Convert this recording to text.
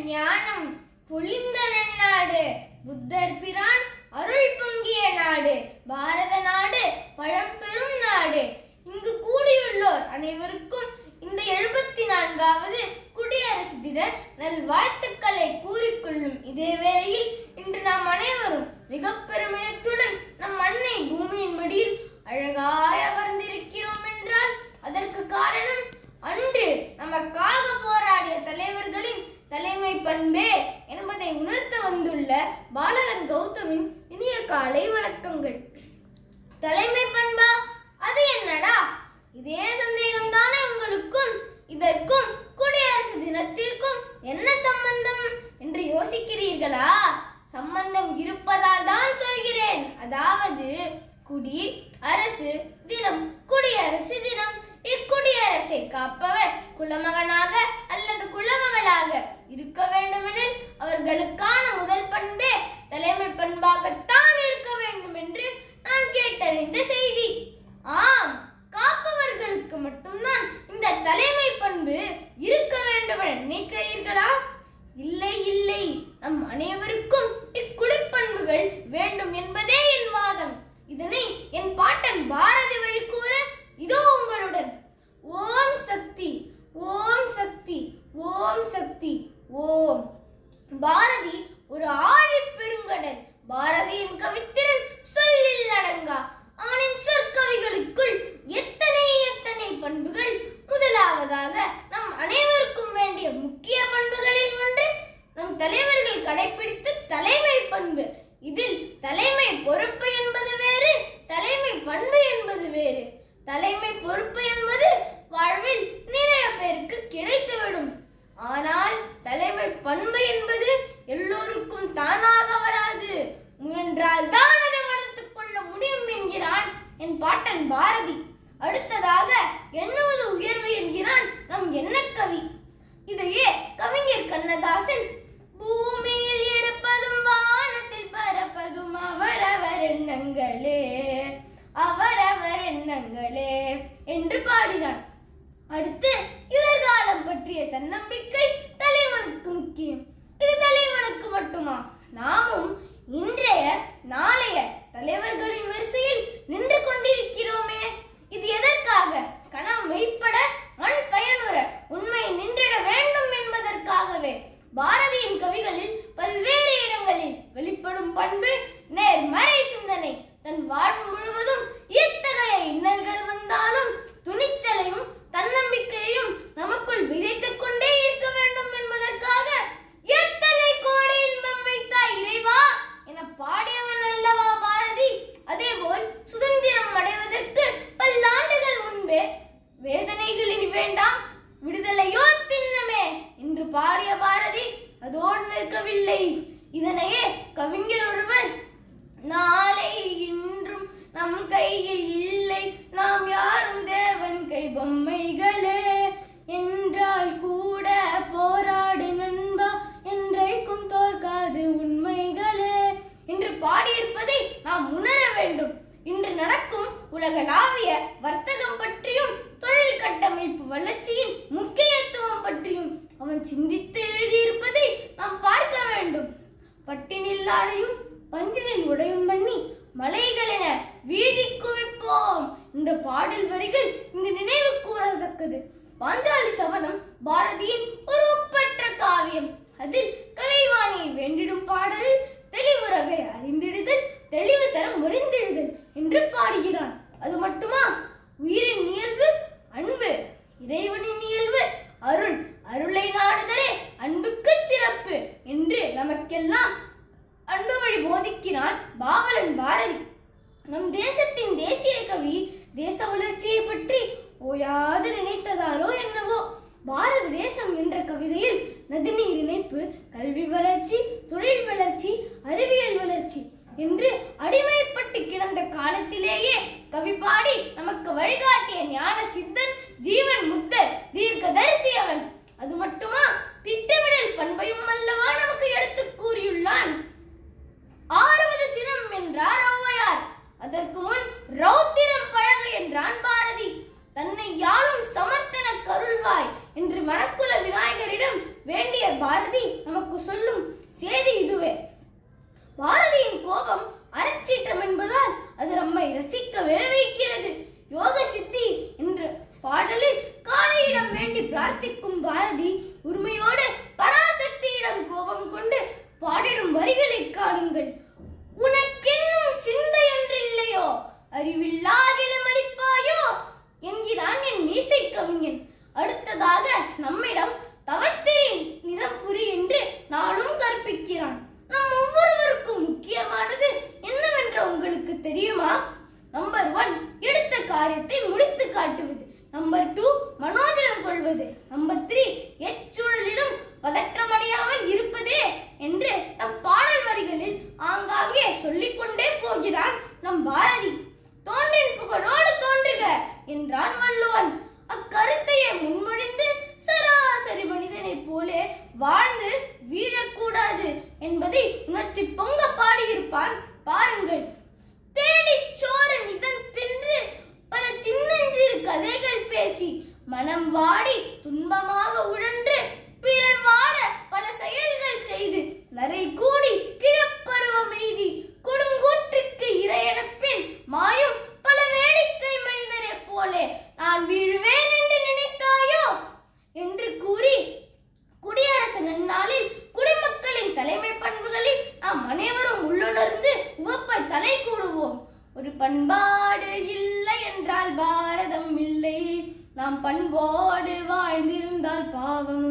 ஞானம் பொழிந்த நன்னாடு புத்தர் பிரான் அருள் பொங்கிய நாடு பாரத நாடு பழம்பெரும் நாடு இங்கு கூடியுள்ளோர் அனைவருக்கும் இந்த எழுபத்தி நான்காவது குடியரசு தின நல்வாழ்த்துக்களை கூறிக்கொள்ளும் இதே வேளையில் இன்று நாம் அனைவரும் மிக பெருமிதத்துடன் நம் அன்னை பூமியின் மடியில் அழகாய் அமர்ந்திருக்கிறோம் என்றால் அதற்கு காரணம் அன்று நமக்காக போராடிய தலைவர்களின் தலைமை பண்பே என்பதை உணர்த்த வந்துள்ள பாலகன் கௌதமின் இனிய காலை வணக்கங்கள் தலைமை பண்பா அது என்னடா இதே சந்தேகம் தானே உங்களுக்கும் இதற்கும் குடியரசு தினத்திற்கும் என்ன சம்பந்தம் என்று யோசிக்கிறீர்களா சம்பந்தம் இருப்பதால் தான் சொல்கிறேன் அதாவது குடி அரசு தினம் குடியரசு தினம் இக்குடியரசை காப்பவர் குலமகனாக அல்லது குலமகளாக இருக்க வேண்டுமெனில் அவர்களுக்கான முதல் பண்பே தலைமை பண்பாகத்தான் இருக்க வேண்டும் என்று நான் கேட்டறிந்த செய்தி ஆம் காப்பவர்களுக்கு மட்டும்தான் இந்த தலைமை பண்பு இருக்க வேண்டும் என நினைக்கிறீர்களா இல்லை இல்லை நம் அனைவருக்கும் இக்குடிப்பண்புகள் வேண்டும் என்பதே என் வாதம் இதனை என் பாட்டன் பாரதி வழி கூற இதோ உங்களுடன் ஓம் சக்தி ஓம் சக்தி ஓம் சக்தி ஓம் பாரதி ஒரு ஆழி பெருங்கடல் பாரதியின் கவித்திறன் சொல்லில் அடங்கா அவனின் சொற்கவிகளுக்குள் எத்தனை எத்தனை பண்புகள் முதலாவதாக நம் அனைவருக்கும் வேண்டிய முக்கிய பண்புகளில் ஒன்று நம் தலைவர்கள் கடைபிடித்த தலைமை பண்பு இதில் தலைமை பொறுப்பு என்பது வேறு தலைமை பண்பு என்பது வேறு தலைமை பொறுப்பு என்பது வாழ்வில் நிறைய பேருக்கு கிடைத்துவிடும் ஆனால் தலைமை பண்பு என்பது எல்லோருக்கும் தானாக வராது முயன்றால் தான் அதை வளர்த்துக் கொள்ள முடியும் என்கிறான் என் பாட்டன் பாரதி அடுத்ததாக எண்ணுவது உயர்வு என்கிறான் நம் எண்ணக்கவி இதையே கவிஞர் கண்ணதாசன் பூமியில் இருப்பதும் வானத்தில் பறப்பதும் அவரவர் எண்ணங்களே அவரவர் எண்ணங்களே என்று பாடினான் அடுத்து எதிர்காலம் பற்றிய தன்னம்பிக்கை தலைவனுக்கு முக்கியம் இது தலைவனுக்கு மட்டுமா நாமும் இன்றைய நாளைய தலைவர்களின் வரிசையில் நின்று கொண்டிருக்கிறோமே இது எதற்காக கனவு மெய்ப்பட மண் பயனுற உண்மை நின்றிட வேண்டும் என்பதற்காகவே பாரதியின் கவிகளில் பல்வேறு இடங்களில் வெளிப்படும் பண்பு நேர்மறை சிந்தனை தன் வாழ்வு முழுவதும் எத்தகைய இன்னல்கள் வந்தாலும் துணிச்சலையும் தன்னம்பிக்கையும் நமக்குள் விதைத்துக் கொண்டே இருக்க வேண்டும் என்பதற்காக எத்தனை கோடி இன்பம் வைத்தாய் இறைவா என பாடியவன் அல்லவா பாரதி அதேபோல் சுதந்திரம் அடைவதற்கு பல்லாண்டுகள் முன்பே வேதனைகள் இனி வேண்டாம் விடுதலையோ திண்ணமே என்று பாடிய பாரதி அதோடு நிற்கவில்லை இதனையே கவிஞர் ஒருவர் நாளை இன்றும் நம் கையில் இல்லை நாம் யாரும் தேவன் கை பொம்மைகளே என்றால் கூட போராடு நண்பா என்றைக்கும் தோற்காது உண்மைகளே என்று பாடியிருப்பதை நாம் உணர வேண்டும் இன்று நடக்கும் உலகளாவிய வர்த்தகம் பற்றியும் தொழில் கட்டமைப்பு வளர்ச்சியின் முக்கியத்துவம் பற்றியும் அவன் சிந்தித்து எழுதியிருப்பதை நாம் பார்க்க வேண்டும் பட்டினில்லாடையும் பஞ்சினில் உடையும் பண்ணி மலைகள் என வீதி குவிப்போம் என்ற பாடல் வரிகள் இங்கு நினைவு கூறத்தக்கது பாஞ்சாலி சபதம் பாரதியின் ஒரு ஒப்பற்ற காவியம் அதில் கலைவாணியை வேண்டிடும் பாடலில் தெளிவுறவே அறிந்திடுதல் தெளிவு தர முடிந்திடுதல் என்று பாடுகிறான் அது மட்டுமா உயிரின் இயல்பு அன்பு இறைவனின் இயல்பு அருள் அருளை நாடுதலே அன்புக்கு சிறப்பு என்று நமக்கெல்லாம் அன்பு வழி போதிக்கிறான் பாவலன் பாரதி நம் தேசத்தின் தேசிய கவி தேச வளர்ச்சியை பற்றி ஓயாது நினைத்ததாரோ என்னவோ பாரத தேசம் என்ற கவிதையில் நதிநீர் இணைப்பு கல்வி வளர்ச்சி தொழில் வளர்ச்சி அறிவியல் வளர்ச்சி என்று அடிமைப்பட்டு கிடந்த காலத்திலேயே கவி பாடி நமக்கு வழிகாட்டிய ஞான சித்தன் ஜீவன் முக்தர் தீர்க்கதரிசி அவன் அது மட்டுமா திட்டமிடல் பண்பையும் அல்லவா நமக்கு எடுத்துக் கூறியுள்ளான் ஆறுவது சினம் என்றார் ஔவையார் அதற்கு முன் ரௌத்திரம் பழக என்றான் பாரதி தன்னை யாழும் சமர்த்தன கருள்வாய் என்று மணக்குல விநாயகரிடம் வேண்டிய பாரதி நமக்கு வாழ்ந்து வீழக்கூடாது என்பதை உணர்ச்சி பொங்க பாடியிருப்பான் பாருங்கள் தேடிச் சோறு நிதம் தின்று பல சின்னஞ்சிறு கதைகள் பேசி மனம் வாடி துன்பமாக உழன்று பிறர் வாட பல செயல்கள் செய்து நரை கூடி கிழப்பருவம் எய்தி கொடுங்கூற்றுக்கு இரையெனப்பின் மாயும் பல வேடிக்கை மனிதரை போலே நான் வீழ்வேன் என்று நினைத்தாயோ என்று கூறி குடியரசு நன்னாளில் குடிமக்களின் தலைமை பண்புகளில் நாம் அனைவரும் உள்ளுணர்ந்து உவப்பை தலை கூடுவோம் ஒரு பண்பாடு இல்லை என்றால் பாரதம் இல்லை நாம் பண்போடு வாழ்ந்திருந்தால் பாவம்